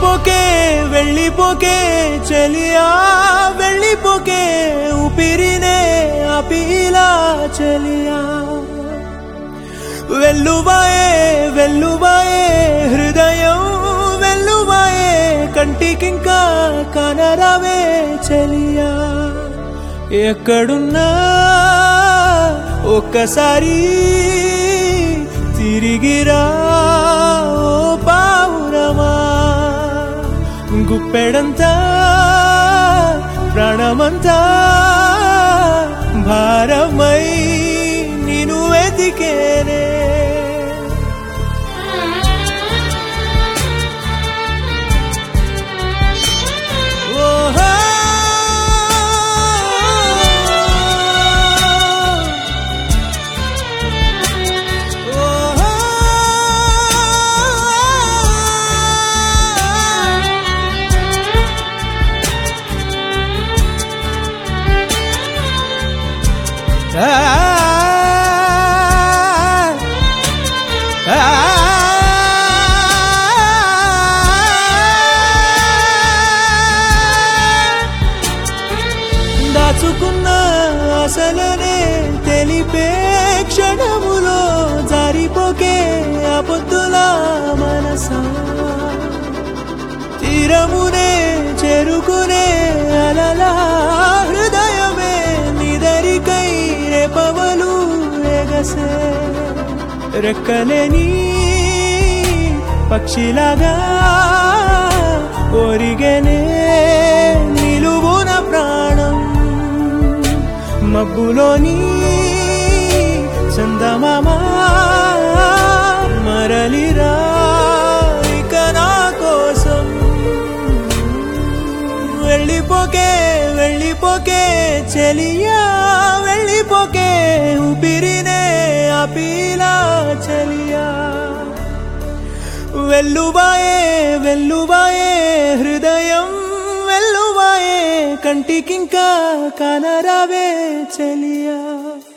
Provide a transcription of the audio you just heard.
వెళ్ళిపోకే వెళ్ళిపోకే చెలియా వెళ్ళిపోకే ఊపిరినే అపీలా చెలియా వెల్లువాయే వెల్లువాయే హృదయం వెల్లువాయే కంటికింకా కనరావే చెలియా ఎక్కడున్నా ఒక్కసారి తిరిగిరా ఓ పావురమా గుప్పెడంతా ప్రాణమంతా భారమై నిను వెతికేనే ఓహో ఓహో దాచుకున్న అసలనే తెలిపే క్షణములో జారిపోకే అబద్ధుల మనసా తీరమునే చేరుకునే అలలా హృదయమే నిదరికై రేపవలు ఎగసే రెక్కలేని పక్షిలాగా ఒరిగనే నిలువున ప్రాణం మబ్బులోని చందమామా మరలిరా ఇక నా కోసం వెళ్ళిపోకే వెళ్ళిపోకే చెలియా వెళ్ళిపోకే ఊపిరినే అపీలా చెలియా వెల్లువాయే వెల్లువాయే హృదయం వెల్లువాయే కంటికింకా కనరావే చెలియా